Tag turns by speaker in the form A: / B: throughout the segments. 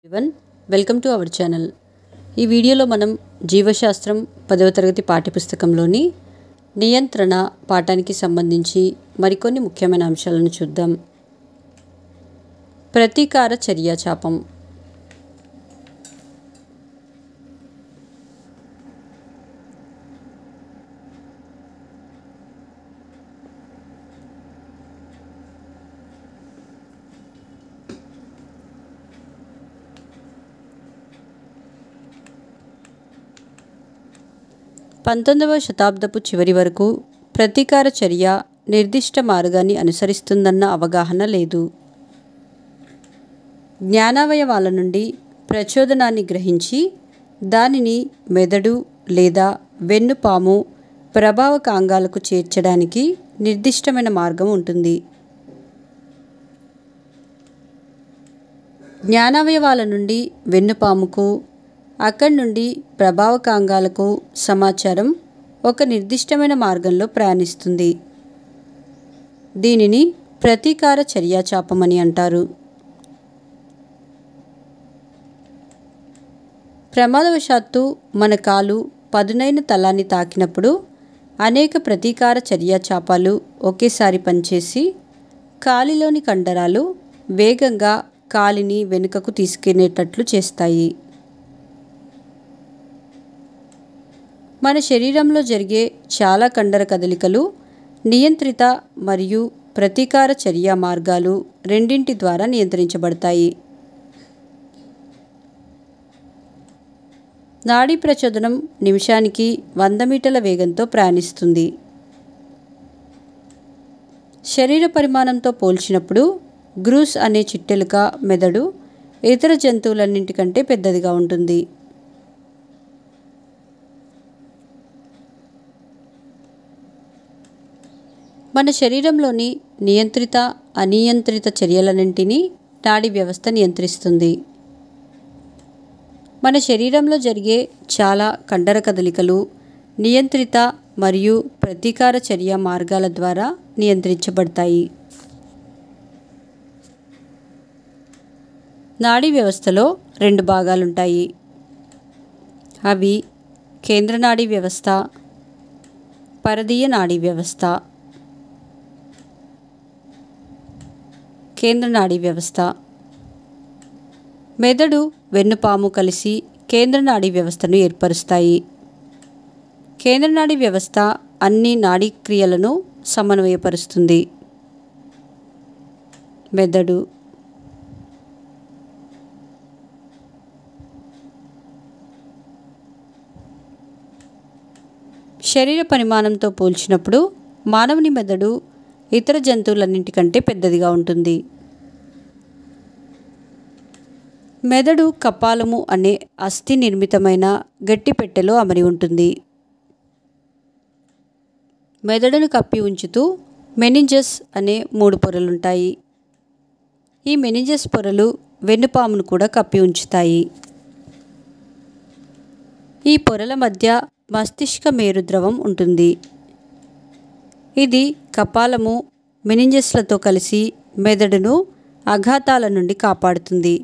A: one welcome to our channel ఈ వీడియోలో మనం జీవశాస్త్రం పదవ తరగతి పాఠ్యపుస్తకంలోని నియంత్రణ పాఠానికి సంబంధించి మరికొన్ని ముఖ్యమైన అంశాలను చూద్దాం ప్రతీకార చర్య చాపం పంతొమ్మిదవ శతాబ్దపు చివరి వరకు ప్రతీకార చర్య నిర్దిష్ట మార్గాన్ని అనుసరిస్తుందన్న అవగాహన లేదు జ్ఞానావయవాల నుండి ప్రచోదనాన్ని గ్రహించి దానిని మెదడు లేదా వెన్నుపాము ప్రభావకాంగాలకు చేర్చడానికి నిర్దిష్టమైన మార్గం ఉంటుంది జ్ఞానావయవాల నుండి వెన్నుపాముకు అక్కడి నుండి ప్రభావకాంగాలకు సమాచారం ఒక నిర్దిష్టమైన మార్గంలో ప్రయాణిస్తుంది దీనిని ప్రతీకార చర్యాచాపమని అంటారు ప్రమాదవశాత్తు మన కాలు పదునైన తలాన్ని తాకినప్పుడు అనేక ప్రతీకార చర్యాచాపాలు ఒకేసారి పనిచేసి కాలిలోని కండరాలు వేగంగా కాలిని వెనుకకు తీసుకెళ్లేటట్లు చేస్తాయి మన శరీరంలో జరిగే చాలా కండర కదలికలు నియంత్రిత మరియు ప్రతీకార చర్య మార్గాలు రెండింటి ద్వారా నియంత్రించబడతాయి నాడీ ప్రచోదనం నిమిషానికి వంద మీటర్ల వేగంతో ప్రయాణిస్తుంది శరీర పరిమాణంతో పోల్చినప్పుడు గ్రూస్ అనే చిట్టెలుక మెదడు ఇతర జంతువులన్నింటికంటే పెద్దదిగా ఉంటుంది మన శరీరంలోని నియంత్రిత అనియంత్రిత చర్యలన్నింటినీ నాడీ వ్యవస్థ నియంత్రిస్తుంది మన శరీరంలో జరిగే చాలా కండర కదలికలు నియంత్రిత మరియు ప్రతీకార చర్య మార్గాల ద్వారా నియంత్రించబడతాయి నాడీ వ్యవస్థలో రెండు భాగాలుంటాయి అవి కేంద్ర నాడీ వ్యవస్థ పరదీయ నాడీ వ్యవస్థ కేంద్ర నాడీ వ్యవస్థ మెదడు వెన్నుపాము కలిసి కేంద్ర నాడీ వ్యవస్థను ఏర్పరుస్తాయి కేంద్ర నాడీ వ్యవస్థ అన్ని నాడీ క్రియలను సమన్వయపరుస్తుంది మెదడు శరీర పరిమాణంతో పోల్చినప్పుడు మానవుని మెదడు ఇతర జంతువులన్నింటికంటే పెద్దదిగా ఉంటుంది మెదడు కపాలము అనే అస్థి నిర్మితమైన గట్టి పెట్టెలో అమరి ఉంటుంది మెదడును కప్పి ఉంచుతూ మెనింజస్ అనే మూడు పొరలుంటాయి ఈ మెనింజస్ పొరలు వెన్నుపామును కూడా కప్పి ఉంచుతాయి ఈ పొరల మధ్య మస్తిష్క మేరుద్రవం ఉంటుంది ఇది కపాలము మెనింజస్లతో కలిసి మెదడును అఘాతాల నుండి కాపాడుతుంది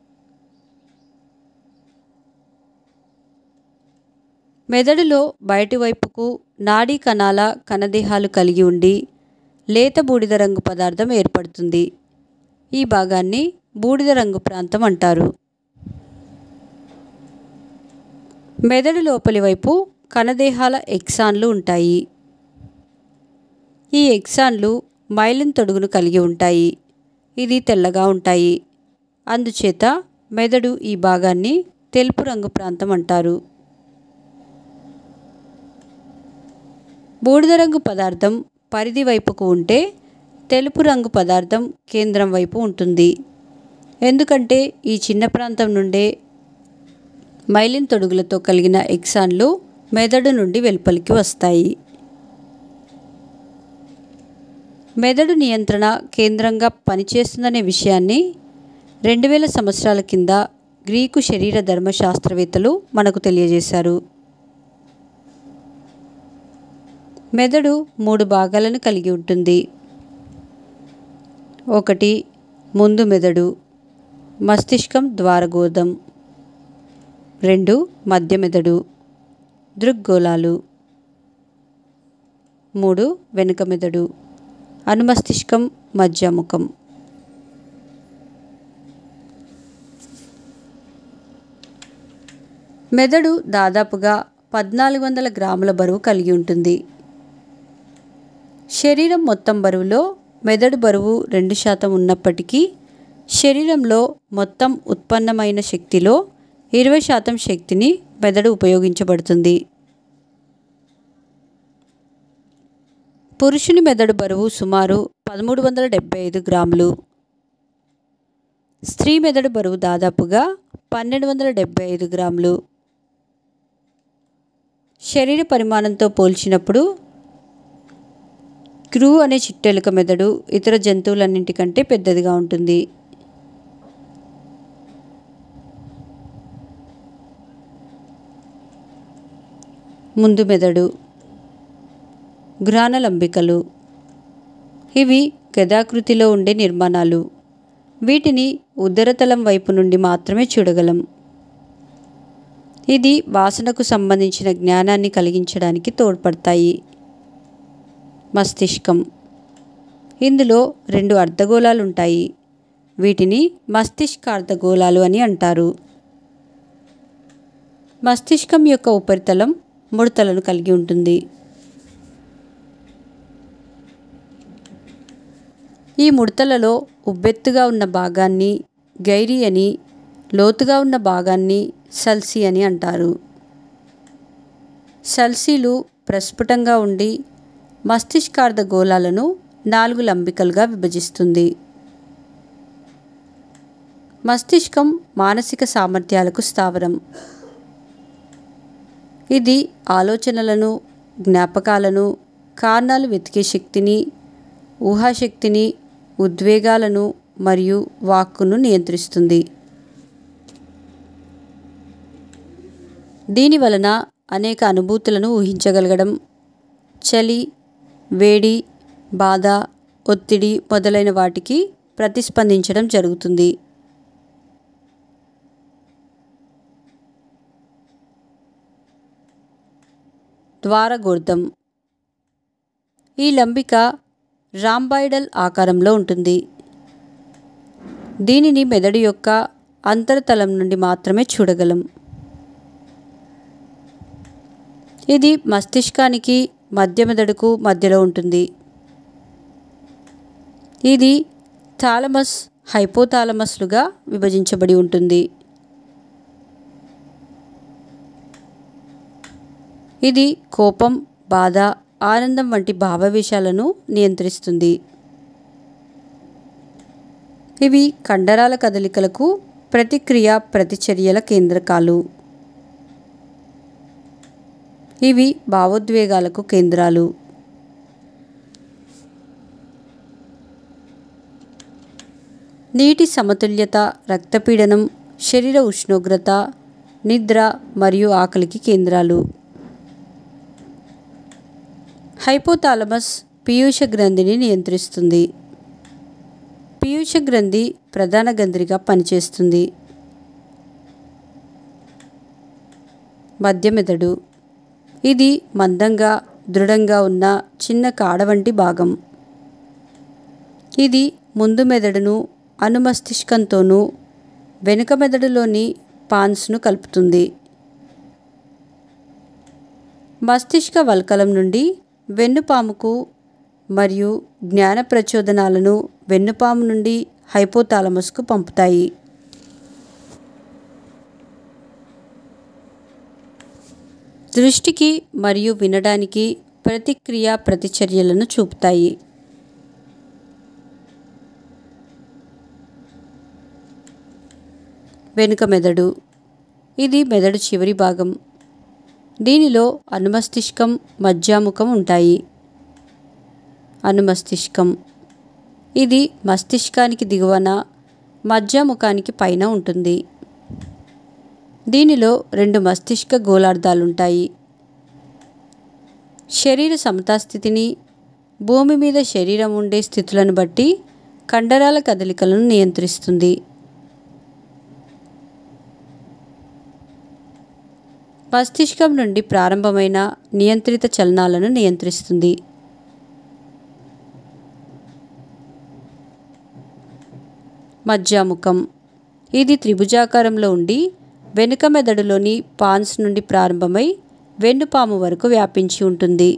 A: మెదడులో బయటి వైపుకు నాడీ కణాల కణదేహాలు కలిగి ఉండి లేత బూడిద రంగు పదార్థం ఏర్పడుతుంది ఈ భాగాన్ని బూడిద రంగు ప్రాంతం అంటారు మెదడు లోపలి వైపు కణదేహాల ఎక్సాన్లు ఉంటాయి ఈ ఎక్సాన్లు మైలిన్ తొడుగును కలిగి ఉంటాయి ఇది తెల్లగా ఉంటాయి అందుచేత మెదడు ఈ భాగాన్ని తెలుపు రంగు ప్రాంతం అంటారు బూడిద రంగు పదార్థం పరిధి వైపుకు ఉంటే తెలుపు రంగు పదార్థం కేంద్రం వైపు ఉంటుంది ఎందుకంటే ఈ చిన్న ప్రాంతం నుండే మైలిన్ తొడుగులతో కలిగిన ఎక్సాన్లు మెదడు నుండి వెలుపలికి వస్తాయి మెదడు నియంత్రణ కేంద్రంగా పనిచేస్తుందనే విషయాన్ని రెండు వేల సంవత్సరాల కింద గ్రీకు శరీర ధర్మ శాస్త్రవేత్తలు మనకు తెలియజేశారు మెదడు మూడు భాగాలను కలిగి ఉంటుంది ఒకటి ముందు మెదడు మస్తిష్కం ద్వారగోధం రెండు మధ్య మెదడు దృగ్గోళాలు మూడు వెనుక మెదడు అనుమస్తిష్కం మధ్యముఖం మెదడు దాదాపుగా పద్నాలుగు వందల గ్రాముల బరువు కలిగి ఉంటుంది శరీరం మొత్తం బరువులో మెదడు బరువు రెండు శాతం ఉన్నప్పటికీ శరీరంలో మొత్తం ఉత్పన్నమైన శక్తిలో ఇరవై శాతం శక్తిని మెదడు ఉపయోగించబడుతుంది పురుషుని మెదడు బరువు సుమారు పదమూడు వందల డెబ్బై ఐదు గ్రాములు స్త్రీ మెదడు బరువు దాదాపుగా పన్నెండు వందల డెబ్బై ఐదు గ్రాములు శరీర పరిమాణంతో పోల్చినప్పుడు క్రూ అనే చిట్టెలుక మెదడు ఇతర జంతువులన్నింటికంటే పెద్దదిగా ఉంటుంది ముందు మెదడు ఘ్రాణలంబికలు ఇవి గదాకృతిలో ఉండే నిర్మాణాలు వీటిని ఉదరతలం వైపు నుండి మాత్రమే చూడగలం ఇది వాసనకు సంబంధించిన జ్ఞానాన్ని కలిగించడానికి తోడ్పడతాయి మస్తిష్కం ఇందులో రెండు అర్ధగోళాలు ఉంటాయి వీటిని మస్తిష్కార్ధగోళాలు అని అంటారు మస్తిష్కం యొక్క ఉపరితలం ముడతలను కలిగి ఉంటుంది ఈ ముడతలలో ఉబ్బెత్తుగా ఉన్న భాగాన్ని గైరీ అని లోతుగా ఉన్న భాగాన్ని సల్సి అని అంటారు సల్సీలు ప్రస్ఫుటంగా ఉండి మస్తిష్కార్ధ గోళాలను నాలుగు లంబికలుగా విభజిస్తుంది మస్తిష్కం మానసిక సామర్థ్యాలకు స్థావరం ఇది ఆలోచనలను జ్ఞాపకాలను కారణాలు వెతికే శక్తిని ఊహాశక్తిని ఉద్వేగాలను మరియు వాక్కును నియంత్రిస్తుంది దీని వలన అనేక అనుభూతులను ఊహించగలగడం చలి వేడి బాధ ఒత్తిడి మొదలైన వాటికి ప్రతిస్పందించడం జరుగుతుంది ద్వారగోర్ధం ఈ లంబిక రాంబాయిడల్ ఆకారంలో ఉంటుంది దీనిని మెదడు యొక్క అంతర్తలం నుండి మాత్రమే చూడగలం ఇది మస్తిష్కానికి మధ్య మెదడుకు మధ్యలో ఉంటుంది ఇది థాలమస్ హైపోథాలమస్లుగా విభజించబడి ఉంటుంది ఇది కోపం బాధ ఆనందం వంటి భావవేశాలను నియంత్రిస్తుంది ఇవి కండరాల కదలికలకు ప్రతిక్రియ ప్రతిచర్యల కేంద్రకాలు ఇవి భావోద్వేగాలకు కేంద్రాలు నీటి సమతుల్యత రక్తపీడనం శరీర ఉష్ణోగ్రత నిద్ర మరియు ఆకలికి కేంద్రాలు హైపోథాలమస్ పీయూష గ్రంథిని నియంత్రిస్తుంది పీయూష గ్రంథి ప్రధాన గ్రంథిగా పనిచేస్తుంది మధ్య మెదడు ఇది మందంగా దృఢంగా ఉన్న చిన్న కాడ వంటి భాగం ఇది ముందు మెదడును అనుమస్తిష్కంతోనూ వెనుక మెదడులోని పాన్స్ను కలుపుతుంది మస్తిష్క వల్కలం నుండి వెన్నుపాముకు మరియు జ్ఞాన ప్రచోదనాలను వెన్నుపాము నుండి హైపోథాలమస్కు పంపుతాయి దృష్టికి మరియు వినడానికి ప్రతిక్రియ ప్రతిచర్యలను చూపుతాయి వెనుక మెదడు ఇది మెదడు చివరి భాగం దీనిలో అనుమస్తిష్కం మధ్యాముఖం ఉంటాయి అనుమస్తిష్కం ఇది మస్తిష్కానికి దిగువన మధ్యాముఖానికి పైన ఉంటుంది దీనిలో రెండు మస్తిష్క గోళార్ధాలుంటాయి శరీర సమతాస్థితిని భూమి మీద శరీరం ఉండే స్థితులను బట్టి కండరాల కదలికలను నియంత్రిస్తుంది మస్తిష్కం నుండి ప్రారంభమైన నియంత్రిత చలనాలను నియంత్రిస్తుంది మజ్జాముఖం ఇది త్రిభుజాకారంలో ఉండి వెనుక మెదడులోని పాన్స్ నుండి ప్రారంభమై వెన్నుపాము వరకు వ్యాపించి ఉంటుంది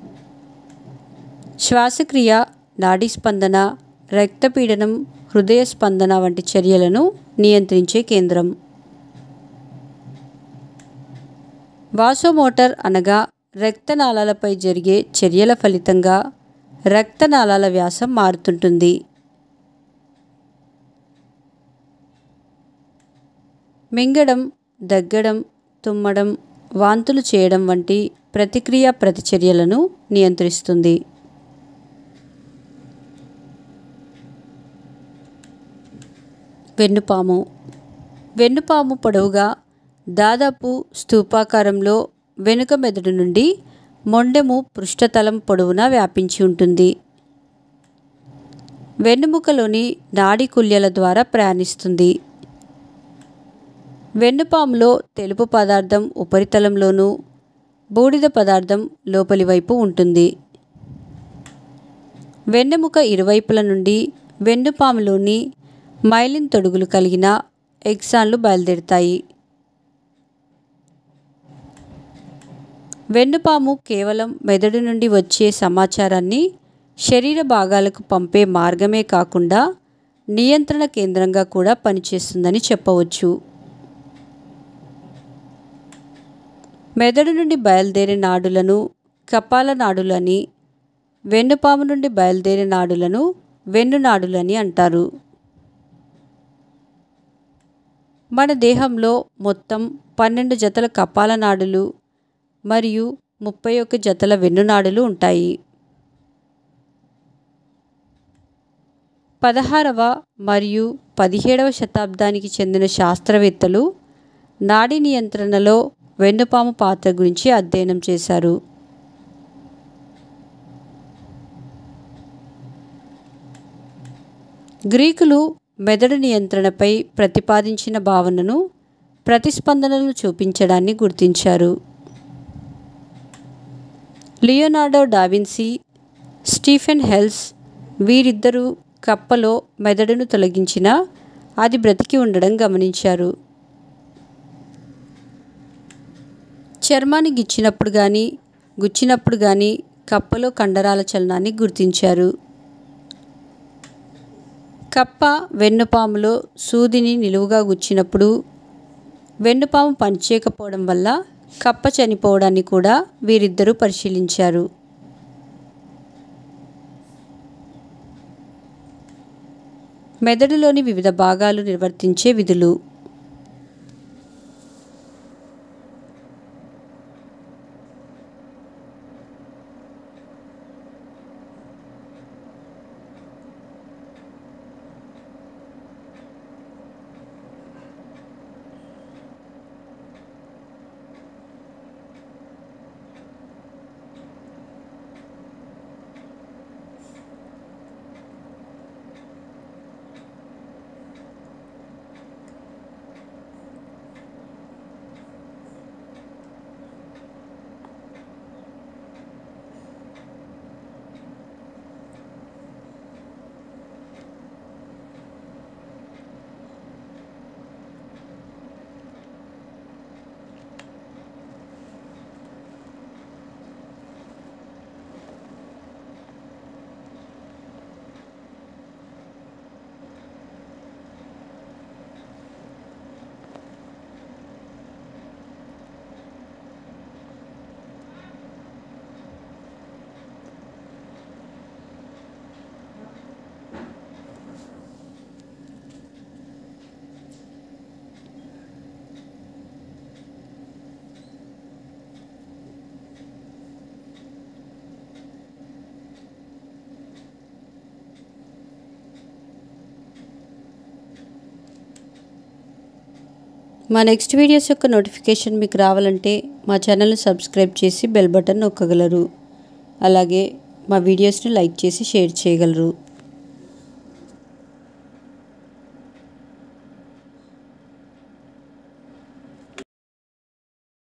A: శ్వాసక్రియ నాడీ స్పందన రక్తపీడనం హృదయ స్పందన వంటి చర్యలను నియంత్రించే కేంద్రం వాసోమోటర్ అనగా రక్తనాళాలపై జరిగే చర్యల ఫలితంగా రక్తనాళాల వ్యాసం మారుతుంటుంది మింగడం దగ్గడం తుమ్మడం వాంతులు చేయడం వంటి ప్రతిక్రియ ప్రతిచర్యలను నియంత్రిస్తుంది వెన్నుపాము వెన్నుపాము పొడవుగా దాదాపు స్తూపాకారంలో వెనుక మెదడు నుండి మొండెము పృష్ఠతలం పొడవునా వ్యాపించి ఉంటుంది వెన్నుముకలోని నాడి కుల్యల ద్వారా ప్రయాణిస్తుంది వెన్నుపాములో తెలుపు పదార్థం ఉపరితలంలోనూ బూడిద పదార్థం లోపలి వైపు ఉంటుంది వెన్నెముక ఇరువైపుల నుండి వెన్నుపాములోని మైలిన్ తొడుగులు కలిగిన ఎగ్జాన్లు బయలుదేరుతాయి వెన్నుపాము కేవలం మెదడు నుండి వచ్చే సమాచారాన్ని శరీర భాగాలకు పంపే మార్గమే కాకుండా నియంత్రణ కేంద్రంగా కూడా పనిచేస్తుందని చెప్పవచ్చు మెదడు నుండి బయలుదేరే నాడులను కపాల నాడులని వెన్నుపాము నుండి బయలుదేరే నాడులను వెన్నునాడులని అంటారు మన దేహంలో మొత్తం పన్నెండు జతల కపాల నాడులు మరియు ముప్పై ఒక్క జతల వెన్నునాడులు ఉంటాయి పదహారవ మరియు పదిహేడవ శతాబ్దానికి చెందిన శాస్త్రవేత్తలు నాడీ నియంత్రణలో వెన్నుపాము పాత్ర గురించి అధ్యయనం చేశారు గ్రీకులు మెదడు నియంత్రణపై ప్రతిపాదించిన భావనను ప్రతిస్పందనలు చూపించడాన్ని గుర్తించారు లియోనార్డో డావిన్సీ స్టీఫెన్ హెల్స్ వీరిద్దరూ కప్పలో మెదడును తొలగించిన అది బ్రతికి ఉండడం గమనించారు చర్మాన్ని గిచ్చినప్పుడు కానీ గుచ్చినప్పుడు కానీ కప్పలో కండరాల చలనాన్ని గుర్తించారు కప్ప వెన్నుపాములో సూదిని నిలువుగా గుచ్చినప్పుడు వెన్నుపాము పనిచేయకపోవడం వల్ల కప్ప చనిపోవడాన్ని కూడా వీరిద్దరూ పరిశీలించారు మెదడులోని వివిధ భాగాలు నిర్వర్తించే విధులు మా నెక్స్ట్ వీడియోస్ యొక్క నోటిఫికేషన్ మీకు రావాలంటే మా ఛానల్ని సబ్స్క్రైబ్ చేసి బెల్ బటన్ నొక్కగలరు అలాగే మా వీడియోస్ని లైక్ చేసి షేర్ చేయగలరు